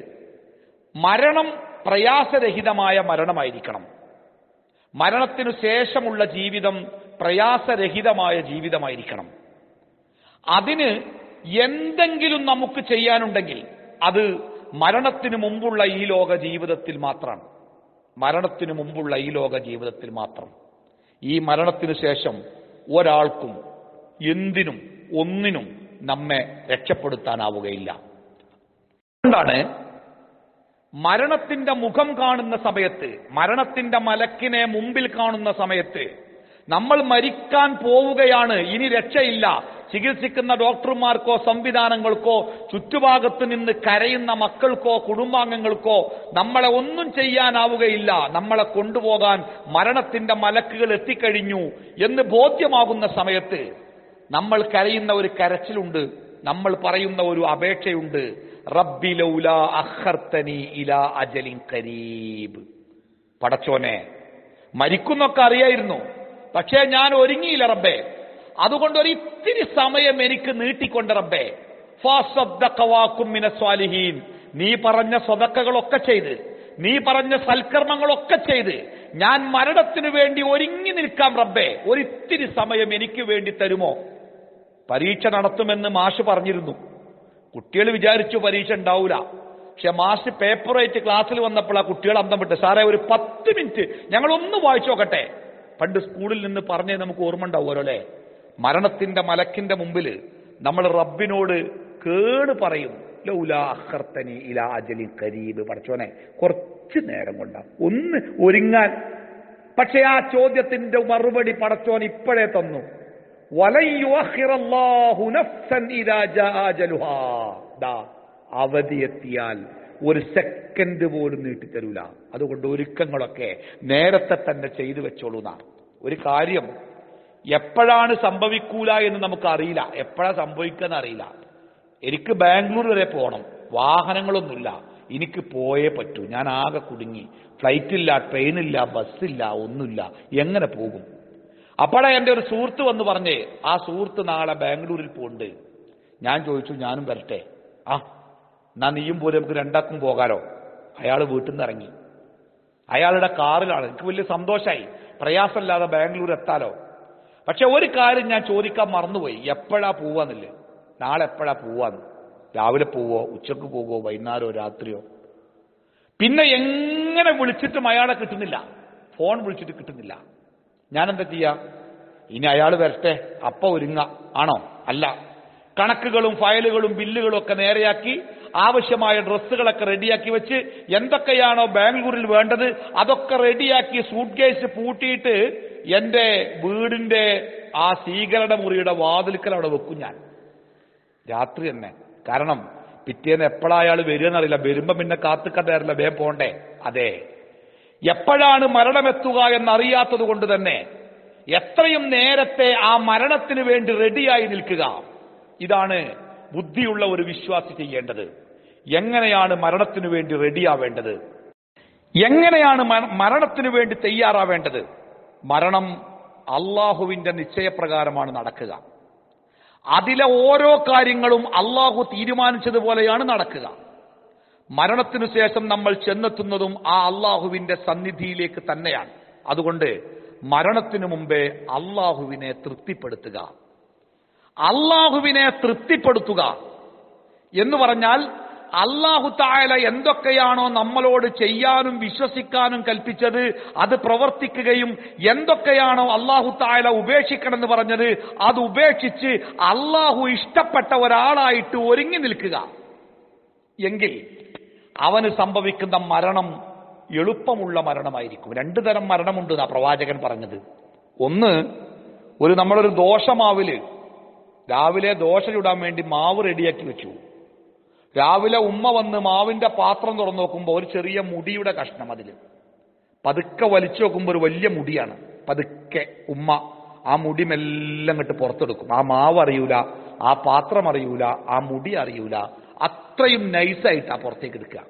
മരണം പ്രയാസരഹിതമായ മരണമായിരിക്കണം മരണത്തിനു ശേഷമുള്ള ജീവിതം പ്രയാസരഹിതമായ ജീവിതമായിരിക്കണം അതിന് എന്തെങ്കിലും നമുക്ക് ചെയ്യാനുണ്ടെങ്കിൽ അത് മരണത്തിനു മുമ്പുള്ള ഈ ലോക ജീവിതത്തിൽ മാത്രമാണ് മരണത്തിനു മുമ്പുള്ള ഈ ലോക ജീവിതത്തിൽ മാത്രം ഈ മരണത്തിനു ശേഷം ഒരാൾക്കും എന്തിനും ഒന്നിനും നമ്മെ രക്ഷപ്പെടുത്താനാവുകയില്ല അതുകൊണ്ടാണ് മരണത്തിന്റെ മുഖം കാണുന്ന സമയത്ത് മരണത്തിന്റെ മലക്കിനെ മുമ്പിൽ കാണുന്ന സമയത്ത് നമ്മൾ മരിക്കാൻ പോവുകയാണ് ഇനി രക്ഷയില്ല ചികിത്സിക്കുന്ന ഡോക്ടർമാർക്കോ സംവിധാനങ്ങൾക്കോ ചുറ്റുഭാഗത്ത് നിന്ന് കരയുന്ന മക്കൾക്കോ കുടുംബാംഗങ്ങൾക്കോ നമ്മളെ ഒന്നും ചെയ്യാനാവുകയില്ല നമ്മളെ കൊണ്ടുപോകാൻ മരണത്തിന്റെ മലക്കുകൾ എത്തിക്കഴിഞ്ഞു എന്ന് ബോധ്യമാകുന്ന സമയത്ത് നമ്മൾ കരയുന്ന ഒരു കരച്ചിലുണ്ട് നമ്മൾ പറയുന്ന ഒരു അപേക്ഷയുണ്ട് റബ്ബി ലൗല അഖർത്തനി ഇലാ അജലിൻ കരീബ് പടച്ചോനെ മരിക്കുന്നൊക്കെ അറിയായിരുന്നു പക്ഷേ ഞാൻ ഒരുങ്ങിയില്ല റബ്ബേ അതുകൊണ്ട് ഒരു ഇത്തിരി സമയം എനിക്ക് നീട്ടിക്കൊണ്ട് റബ്ബേ ഫാസദ്ദഖവാക്കും മിന സ്വാലിഹീൻ നീ പറഞ്ഞ സ്വതക്കകളൊക്കെ ചെയ്ത് നീ പറഞ്ഞ സൽക്കർമ്മങ്ങളൊക്കെ ചെയ്ത് ഞാൻ മരണത്തിനു വേണ്ടി ഒരുങ്ങി നിൽക്കാം റബ്ബേ ഒരിത്തിരി സമയം എനിക്ക് വേണ്ടി തരുമോ പരീക്ഷ നടത്തുമെന്ന് മാഷ് പറഞ്ഞിരുന്നു കുട്ടികൾ വിചാരിച്ചു പരീക്ഷ ഉണ്ടാവൂല പക്ഷെ മാഷ് പേപ്പറായിട്ട് ക്ലാസ്സിൽ വന്നപ്പോൾ ആ കുട്ടികൾ അന്തം വിട്ട് സാറേ ഒരു പത്ത് മിനിറ്റ് ഞങ്ങൾ ഒന്ന് വായിച്ചു നോക്കട്ടെ പണ്ട് സ്കൂളിൽ നിന്ന് പറഞ്ഞേ നമുക്ക് ഓർമ്മ ഉണ്ടാവുമല്ലോ അല്ലെ മരണത്തിന്റെ മലക്കിന്റെ മുമ്പിൽ നമ്മൾ റബ്ബിനോട് കേട് പറയും ലൗലാ അഖർത്തനി ഇലാ അജലി കരീബ് പഠിച്ചോനെ കുറച്ച് നേരം കൊണ്ടാ ഒന്ന് ഒരുങ്ങാൻ പക്ഷെ ആ ചോദ്യത്തിന്റെ മറുപടി പടച്ചോൻ ഇപ്പോഴേ തന്നു വലൻ യുഅഖിറല്ലാഹു നഫ്സൻ ഇദാ ജാഅ അജലുഹാ. ദാ, അവധി എത്തിയാൽ ഒരു സെക്കൻഡ് പോലും നീട്ടിത്തരൂല അതുകൊണ്ട് ഒരുക്കങ്ങളൊക്കെ നേരത്തെ തന്നെ ചെയ്തു വെച്ചോളൂ എന്നാ ഒരു കാര്യം എപ്പോഴാണ് സംഭവിക്കൂല എന്ന് നമുക്ക് അറിയില്ല എപ്പോഴാ സംഭവിക്കുക അറിയില്ല എനിക്ക് ബാംഗ്ലൂർ വരെ പോകണം വാഹനങ്ങളൊന്നുമില്ല എനിക്ക് പോയേ പറ്റൂ ഞാൻ ആകെ കുടുങ്ങി ഫ്ലൈറ്റില്ല ട്രെയിനില്ല ബസ്സില്ല ഒന്നുമില്ല എങ്ങനെ പോകും അപ്പോഴാ എൻ്റെ ഒരു സുഹൃത്ത് വന്ന് പറഞ്ഞേ ആ സുഹൃത്ത് നാളെ ബാംഗ്ലൂരിൽ പോകുന്നുണ്ട് ഞാൻ ചോദിച്ചു ഞാനും വരട്ടെ ആ എന്നാ നീയും പോലെ നമുക്ക് രണ്ടാക്കും പോകാലോ അയാൾ വീട്ടിൽ നിന്ന് ഇറങ്ങി അയാളുടെ കാറിലാണ് എനിക്ക് വലിയ സന്തോഷമായി പ്രയാസമില്ലാതെ ബാംഗ്ലൂർ എത്താലോ പക്ഷെ ഒരു കാര്യം ഞാൻ ചോദിക്കാൻ മറന്നുപോയി എപ്പോഴാ പോവാന്നില്ലേ നാളെ എപ്പോഴാ പോവാന്ന് രാവിലെ പോവോ ഉച്ചക്ക് പോവോ വൈകുന്നേരമോ രാത്രിയോ പിന്നെ എങ്ങനെ വിളിച്ചിട്ടും അയാളെ കിട്ടുന്നില്ല ഫോൺ വിളിച്ചിട്ട് കിട്ടുന്നില്ല ഞാൻ എന്താ ചെയ്യാ ഇനി അയാൾ വരട്ടെ അപ്പ ഒരുങ്ങ ആണോ അല്ല കണക്കുകളും ഫയലുകളും ബില്ലുകളും ഒക്കെ നേരെയാക്കി ആവശ്യമായ ഡ്രസ്സുകളൊക്കെ റെഡിയാക്കി വെച്ച് എന്തൊക്കെയാണോ ബാംഗ്ലൂരിൽ വേണ്ടത് അതൊക്കെ റെഡിയാക്കി സൂട്ട് കേസ് പൂട്ടിയിട്ട് എന്റെ വീടിന്റെ ആ സ്വീകരണ മുറിയുടെ വാതിൽക്കൽ അവിടെ വെക്കും ഞാൻ രാത്രി തന്നെ കാരണം പിറ്റേന്ന് എപ്പോഴാ അയാൾ വരികയെന്നറിയില്ല വരുമ്പോ പിന്നെ കാത്തുക്കണ്ടായിരുന്നില്ല വേഗം പോണ്ടേ അതെ എപ്പോഴാണ് മരണമെത്തുക എന്നറിയാത്തത് കൊണ്ട് തന്നെ എത്രയും നേരത്തെ ആ മരണത്തിന് വേണ്ടി റെഡിയായി നിൽക്കുക ഇതാണ് ബുദ്ധിയുള്ള ഒരു വിശ്വാസി ചെയ്യേണ്ടത് എങ്ങനെയാണ് മരണത്തിന് വേണ്ടി റെഡിയാവേണ്ടത് എങ്ങനെയാണ് മര- മരണത്തിന് വേണ്ടി തയ്യാറാവേണ്ടത് മരണം അള്ളാഹുവിന്റെ നിശ്ചയപ്രകാരമാണ് നടക്കുക അതിലെ ഓരോ കാര്യങ്ങളും അള്ളാഹു തീരുമാനിച്ചതുപോലെയാണ് നടക്കുക മരണത്തിനു ശേഷം നമ്മൾ ചെന്നെത്തുന്നതും ആ അള്ളാഹുവിന്റെ സന്നിധിയിലേക്ക് തന്നെയാണ് അതുകൊണ്ട് മരണത്തിനു മുമ്പേ അള്ളാഹുവിനെ തൃപ്തിപ്പെടുത്തുക അള്ളാഹുവിനെ തൃപ്തിപ്പെടുത്തുക എന്ന് പറഞ്ഞാൽ അള്ളാഹു തായാല എന്തൊക്കെയാണോ നമ്മളോട് ചെയ്യാനും വിശ്വസിക്കാനും കൽപ്പിച്ചത് അത് പ്രവർത്തിക്കുകയും എന്തൊക്കെയാണോ അള്ളാഹു തായാല ഉപേക്ഷിക്കണമെന്ന് പറഞ്ഞത് അത് ഉപേക്ഷിച്ച് അള്ളാഹു ഇഷ്ടപ്പെട്ട ഒരാളായിട്ട് ഒരുങ്ങി നിൽക്കുക എങ്കിൽ അവന് സംഭവിക്കുന്ന മരണം എളുപ്പമുള്ള മരണമായിരിക്കും രണ്ടു തരം മരണമുണ്ട് എന്നാ പ്രവാചകൻ പറഞ്ഞത് ഒന്ന് ഒരു നമ്മളൊരു ദോശമാവില് രാവിലെ ദോശ ചുടാൻ വേണ്ടി മാവ് റെഡിയാക്കി വെച്ചു രാവിലെ ഉമ്മ വന്ന് മാവിന്റെ പാത്രം തുറന്നു നോക്കുമ്പോൾ ഒരു ചെറിയ മുടിയുടെ കഷ്ണം അതിൽ പതുക്കെ വലിച്ചു നോക്കുമ്പോൾ ഒരു വലിയ മുടിയാണ് പതുക്കെ ഉമ്മ ആ മുടി മെല്ലെ അങ്ങോട്ട് പുറത്തെടുക്കും ആ മാവ് അറിയൂല ആ പാത്രം അറിയൂല ആ മുടി അറിയൂല അത്രയും നൈസായിട്ട് ആ പുറത്തേക്ക് എടുക്കുക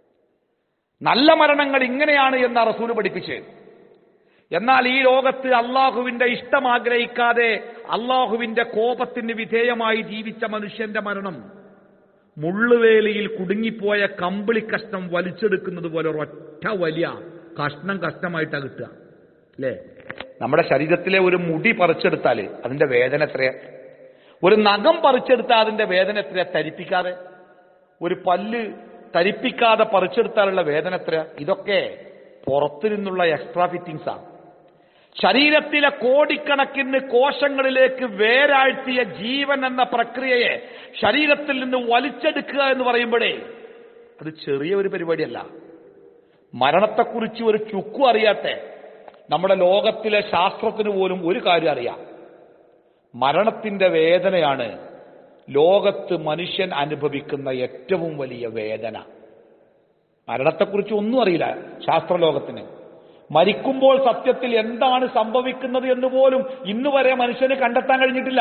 നല്ല മരണങ്ങൾ ഇങ്ങനെയാണ് എന്ന് റസൂല് പഠിപ്പിച്ചത് എന്നാൽ ഈ ലോകത്ത് അള്ളാഹുവിന്റെ ഇഷ്ടം ആഗ്രഹിക്കാതെ അള്ളാഹുവിന്റെ കോപത്തിന് വിധേയമായി ജീവിച്ച മനുഷ്യന്റെ മരണം മുള്ളുവേലിയിൽ കുടുങ്ങിപ്പോയ കമ്പിളി കഷ്ണം വലിച്ചെടുക്കുന്നത് പോലെ ഒരൊറ്റ വലിയ കഷ്ണം കഷ്ണമായിട്ടാ കിട്ടുക അല്ലേ നമ്മുടെ ശരീരത്തിലെ ഒരു മുടി പറിച്ചെടുത്താൽ അതിന്റെ വേദന എത്രയാ ഒരു നഖം പറിച്ചെടുത്താൽ അതിന്റെ വേദന എത്രയാ തരിപ്പിക്കാതെ ഒരു പല്ല് തരിപ്പിക്കാതെ പറിച്ചെടുത്താലുള്ള വേദന എത്രയാ ഇതൊക്കെ പുറത്തു നിന്നുള്ള എക്സ്ട്രാ ഫിറ്റിംഗ്സ് ആണ് ശരീരത്തിലെ കോടിക്കണക്കിന് കോശങ്ങളിലേക്ക് വേരാഴ്ത്തിയ ജീവൻ എന്ന പ്രക്രിയയെ ശരീരത്തിൽ നിന്ന് വലിച്ചെടുക്കുക എന്ന് പറയുമ്പോഴേ അത് ചെറിയ ഒരു പരിപാടിയല്ല മരണത്തെക്കുറിച്ച് ഒരു ചുക്കും അറിയാത്തെ നമ്മുടെ ലോകത്തിലെ ശാസ്ത്രത്തിന് പോലും ഒരു കാര്യം അറിയാം മരണത്തിന്റെ വേദനയാണ് ലോകത്ത് മനുഷ്യൻ അനുഭവിക്കുന്ന ഏറ്റവും വലിയ വേദന മരണത്തെക്കുറിച്ച് ഒന്നും അറിയില്ല ശാസ്ത്രലോകത്തിന് മരിക്കുമ്പോൾ സത്യത്തിൽ എന്താണ് സംഭവിക്കുന്നത് എന്ന് പോലും ഇന്ന് വരെ മനുഷ്യന് കണ്ടെത്താൻ കഴിഞ്ഞിട്ടില്ല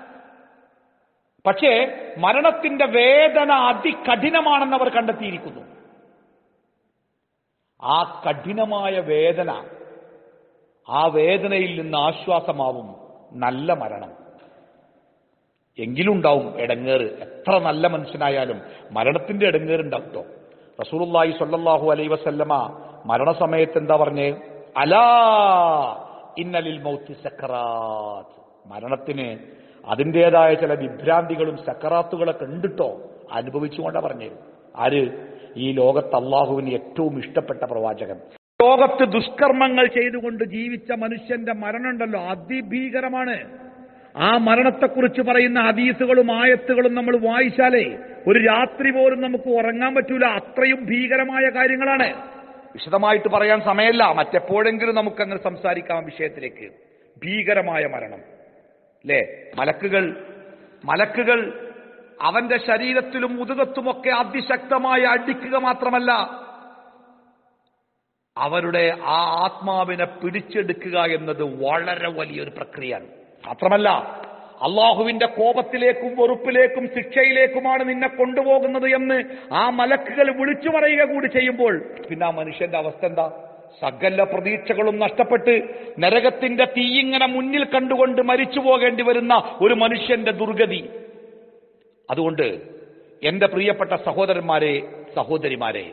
പക്ഷേ മരണത്തിന്റെ വേദന അതികഠിനമാണെന്ന് അവർ കണ്ടെത്തിയിരിക്കുന്നു ആ കഠിനമായ വേദന ആ വേദനയിൽ നിന്ന് ആശ്വാസമാവും നല്ല മരണം എങ്കിലുണ്ടാവും ഇടങ്ങേറ് എത്ര നല്ല മനുഷ്യനായാലും മരണത്തിന്റെ ഇടങ്ങേറുണ്ടാവും കേട്ടോ റസൂലുള്ളാഹി സ്വല്ലല്ലാഹു അലൈഹി വസല്ലമ മരണസമയത്ത് എന്താ പറഞ്ഞേ അലാ ഇന്നലിൽ മൗത്തി സക്കറാത്ത് മരണത്തിന് അതിൻ്റെതായ ചില വിഭ്രാന്തികളും സക്കറാത്തുകളൊക്കെ ഉണ്ടിട്ടോ അനുഭവിച്ചുകൊണ്ടാ പറഞ്ഞത് ആര് ഈ ലോകത്ത് അള്ളാഹുവിന് ഏറ്റവും ഇഷ്ടപ്പെട്ട പ്രവാചകൻ ലോകത്ത് ദുഷ്കർമ്മങ്ങൾ ചെയ്തുകൊണ്ട് ജീവിച്ച മനുഷ്യന്റെ മരണമുണ്ടല്ലോ അതിഭീകരമാണ് ആ മരണത്തെക്കുറിച്ച് പറയുന്ന ഹദീസുകളും ആയത്തുകളും നമ്മൾ വായിച്ചാലേ ഒരു രാത്രി പോലും നമുക്ക് ഉറങ്ങാൻ പറ്റൂല അത്രയും ഭീകരമായ കാര്യങ്ങളാണ് വിശദമായിട്ട് പറയാൻ സമയമല്ല മറ്റെപ്പോഴെങ്കിലും നമുക്ക് അങ്ങനെ സംസാരിക്കാം ആ വിഷയത്തിലേക്ക് ഭീകരമായ മരണം അല്ലേ മലക്കുകൾ മലക്കുകൾ അവന്റെ ശരീരത്തിലും ഉദകത്തുമൊക്കെ അതിശക്തമായി അടിക്കുക മാത്രമല്ല അവരുടെ ആ ആത്മാവിനെ പിടിച്ചെടുക്കുക എന്നത് വളരെ വലിയൊരു പ്രക്രിയയാണ് മാത്രമല്ല അള്ളാഹുവിന്റെ കോപത്തിലേക്കും വെറുപ്പിലേക്കും ശിക്ഷയിലേക്കുമാണ് നിന്നെ കൊണ്ടുപോകുന്നത് എന്ന് ആ മലക്കുകൾ വിളിച്ചു പറയുക കൂടി ചെയ്യുമ്പോൾ പിന്നെ ആ മനുഷ്യന്റെ അവസ്ഥ എന്താ സകല പ്രതീക്ഷകളും നഷ്ടപ്പെട്ട് നരകത്തിന്റെ തീയിങ്ങനെ മുന്നിൽ കണ്ടുകൊണ്ട് മരിച്ചു പോകേണ്ടി വരുന്ന ഒരു മനുഷ്യന്റെ ദുർഗതി അതുകൊണ്ട് എന്റെ പ്രിയപ്പെട്ട സഹോദരന്മാരെ സഹോദരിമാരെ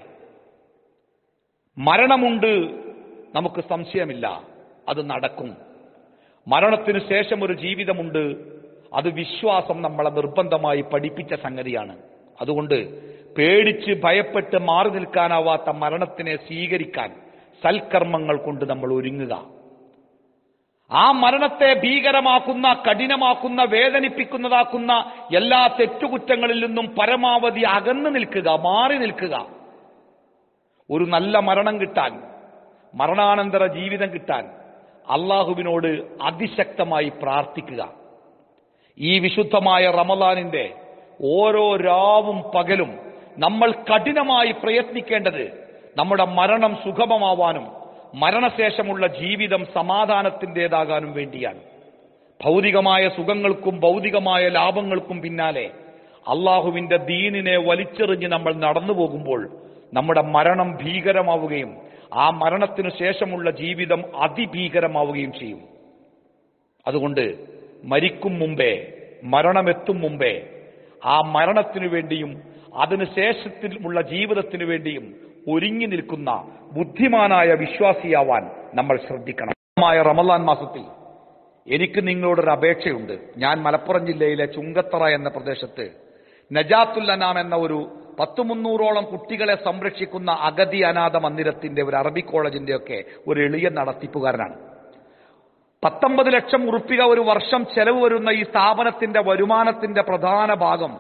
മരണമുണ്ട് നമുക്ക് സംശയമില്ല അത് നടക്കും മരണത്തിനു ശേഷം ഒരു ജീവിതമുണ്ട് അത് വിശ്വാസം നമ്മളെ നിർബന്ധമായി പഠിപ്പിച്ച സംഗതിയാണ് അതുകൊണ്ട് പേടിച്ച് ഭയപ്പെട്ട് മാറി നിൽക്കാനാവാത്ത മരണത്തിനെ സ്വീകരിക്കാൻ സൽക്കർമ്മങ്ങൾ കൊണ്ട് നമ്മൾ ഒരുങ്ങുക ആ മരണത്തെ ഭീകരമാക്കുന്ന കഠിനമാക്കുന്ന വേദനിപ്പിക്കുന്നതാക്കുന്ന എല്ലാ തെറ്റുകുറ്റങ്ങളിൽ നിന്നും പരമാവധി അകന്നു നിൽക്കുക മാറി നിൽക്കുക ഒരു നല്ല മരണം കിട്ടാൻ മരണാനന്തര ജീവിതം കിട്ടാൻ അള്ളാഹുവിനോട് അതിശക്തമായി പ്രാർത്ഥിക്കുക ഈ വിശുദ്ധമായ റമദാനിന്റെ ഓരോ രാവും പകലും നമ്മൾ കഠിനമായി പ്രയത്നിക്കേണ്ടത് നമ്മുടെ മരണം സുഗമമാവാനും മരണശേഷമുള്ള ജീവിതം സമാധാനത്തിൻ്റെതാകാനും വേണ്ടിയാണ് ഭൗതികമായ സുഖങ്ങൾക്കും ഭൗതികമായ ലാഭങ്ങൾക്കും പിന്നാലെ അള്ളാഹുവിന്റെ ദീനിനെ വലിച്ചെറിഞ്ഞ് നമ്മൾ നടന്നു പോകുമ്പോൾ നമ്മുടെ മരണം ഭീകരമാവുകയും ആ മരണത്തിനു ശേഷമുള്ള ജീവിതം അതിഭീകരമാവുകയും ചെയ്യും അതുകൊണ്ട് മരിക്കും മുമ്പേ മരണമെത്തും മുമ്പേ ആ മരണത്തിനു വേണ്ടിയും അതിനു ശേഷത്തിലുള്ള ജീവിതത്തിനു വേണ്ടിയും ഒരുങ്ങി നിൽക്കുന്ന ബുദ്ധിമാനായ വിശ്വാസിയാവാൻ നമ്മൾ ശ്രദ്ധിക്കണം മായ റമലാൻ മാസത്തിൽ എനിക്ക് നിങ്ങളോടൊരു അപേക്ഷയുണ്ട് ഞാൻ മലപ്പുറം ജില്ലയിലെ ചുങ്കത്തറ എന്ന പ്രദേശത്ത് നജാത്തുൽ അനാം എന്ന ഒരു പത്ത് മുന്നൂറോളം കുട്ടികളെ സംരക്ഷിക്കുന്ന അഗതി അനാഥ മന്ദിരത്തിന്റെ ഒരു അറബി കോളേജിന്റെ ഒക്കെ ഒരു എളിയ നടത്തിപ്പുകാരനാണ് പത്തൊമ്പത് ലക്ഷം ഉറുപ്പിക ഒരു വർഷം ചെലവ് വരുന്ന ഈ സ്ഥാപനത്തിന്റെ വരുമാനത്തിന്റെ പ്രധാന ഭാഗം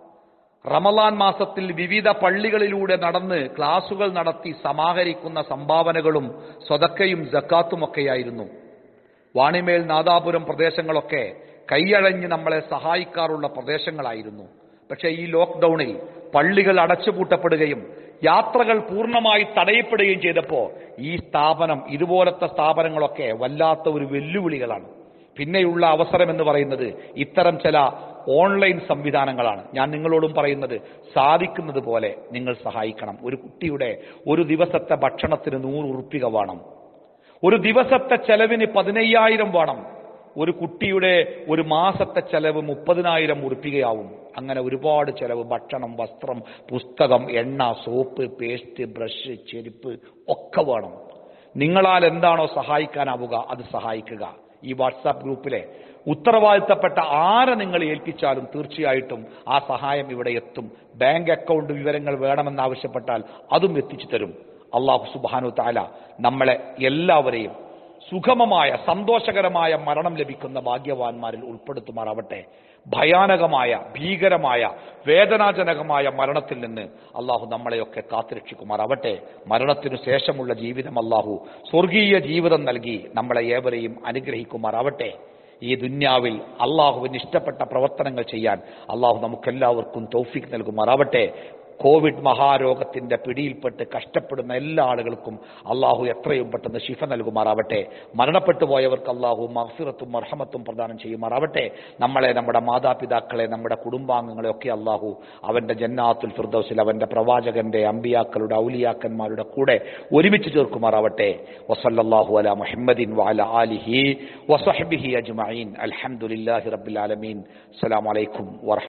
റമലാൻ മാസത്തിൽ വിവിധ പള്ളികളിലൂടെ നടന്ന് ക്ലാസുകൾ നടത്തി സമാഹരിക്കുന്ന സംഭാവനകളും സ്വതക്കയും ജക്കാത്തുമൊക്കെയായിരുന്നു വാണിമേൽ നാദാപുരം പ്രദേശങ്ങളൊക്കെ കൈയഴഞ്ഞ് നമ്മളെ സഹായിക്കാറുള്ള പ്രദേശങ്ങളായിരുന്നു പക്ഷേ ഈ ലോക്ക്ഡൌണിൽ പള്ളികൾ അടച്ചുപൂട്ടപ്പെടുകയും യാത്രകൾ പൂർണ്ണമായി തടയപ്പെടുകയും ചെയ്തപ്പോൾ ഈ സ്ഥാപനം ഇതുപോലത്തെ സ്ഥാപനങ്ങളൊക്കെ വല്ലാത്ത ഒരു വെല്ലുവിളികളാണ് പിന്നെയുള്ള അവസരം എന്ന് പറയുന്നത് ഇത്തരം ചില ഓൺലൈൻ സംവിധാനങ്ങളാണ് ഞാൻ നിങ്ങളോടും പറയുന്നത് സാധിക്കുന്നത് പോലെ നിങ്ങൾ സഹായിക്കണം ഒരു കുട്ടിയുടെ ഒരു ദിവസത്തെ ഭക്ഷണത്തിന് നൂറ് ഉറുപ്പിക വേണം ഒരു ദിവസത്തെ ചെലവിന് പതിനയ്യായിരം വേണം ഒരു കുട്ടിയുടെ ഒരു മാസത്തെ ചെലവ് മുപ്പതിനായിരം ഉറുപ്പികയാവും അങ്ങനെ ഒരുപാട് ചെലവ് ഭക്ഷണം വസ്ത്രം പുസ്തകം എണ്ണ സോപ്പ് പേസ്റ്റ് ബ്രഷ് ചെരുപ്പ് ഒക്കെ വേണം നിങ്ങളാൽ എന്താണോ സഹായിക്കാനാവുക അത് സഹായിക്കുക ഈ വാട്സാപ്പ് ഗ്രൂപ്പിലെ ഉത്തരവാദിത്തപ്പെട്ട ആരെ നിങ്ങൾ ഏൽപ്പിച്ചാലും തീർച്ചയായിട്ടും ആ സഹായം ഇവിടെ എത്തും ബാങ്ക് അക്കൗണ്ട് വിവരങ്ങൾ വേണമെന്നാവശ്യപ്പെട്ടാൽ അതും എത്തിച്ചു തരും അള്ളാഹു സുബാനു താല നമ്മളെ എല്ലാവരെയും സുഗമമായ സന്തോഷകരമായ മരണം ലഭിക്കുന്ന ഭാഗ്യവാന്മാരിൽ ഉൾപ്പെടുത്തുമാറാവട്ടെ ഭയാനകമായ ഭീകരമായ വേദനാജനകമായ മരണത്തിൽ നിന്ന് അള്ളാഹു നമ്മളെയൊക്കെ കാത്തുരക്ഷിക്കുമാറാവട്ടെ മരണത്തിനു ശേഷമുള്ള ജീവിതം അള്ളാഹു സ്വർഗീയ ജീവിതം നൽകി നമ്മളെ ഏവരെയും അനുഗ്രഹിക്കുമാറാവട്ടെ ഈ ദുന്യാവിൽ അള്ളാഹുവിന് ഇഷ്ടപ്പെട്ട പ്രവർത്തനങ്ങൾ ചെയ്യാൻ അള്ളാഹു നമുക്കെല്ലാവർക്കും തൗഫീഖ് നൽകുമാറാവട്ടെ കോവിഡ് മഹാരോഗത്തിന്റെ പിടിയിൽപ്പെട്ട് കഷ്ടപ്പെടുന്ന എല്ലാ ആളുകൾക്കും അള്ളാഹു എത്രയും പെട്ടെന്ന് ശിഫ നൽകുമാറാവട്ടെ മരണപ്പെട്ടു പോയവർക്ക് അള്ളാഹു മഹഫിറത്തും മർഹമത്തും പ്രദാനം ചെയ്യുമാറാവട്ടെ നമ്മളെ നമ്മുടെ മാതാപിതാക്കളെ നമ്മുടെ കുടുംബാംഗങ്ങളെ ഒക്കെ അള്ളാഹു അവന്റെ ജന്നാത്തുൽ ഫിർദൌസിൽ അവന്റെ പ്രവാചകന്റെ അമ്പിയാക്കളുടെ ഔലിയാക്കന്മാരുടെ കൂടെ ഒരുമിച്ച് ചേർക്കുമാറാവട്ടെ വസല്ലല്ലാഹു അല മുഹമ്മദിൻ വഅല ആലിഹി വസഹ്ബിഹി അജ്മഈൻ അൽഹംദുലില്ലാഹി റബ്ബിൽ ആലമീൻ അസ്സലാമു അലൈക്കും വറഹ്മത്തുള്ളാഹി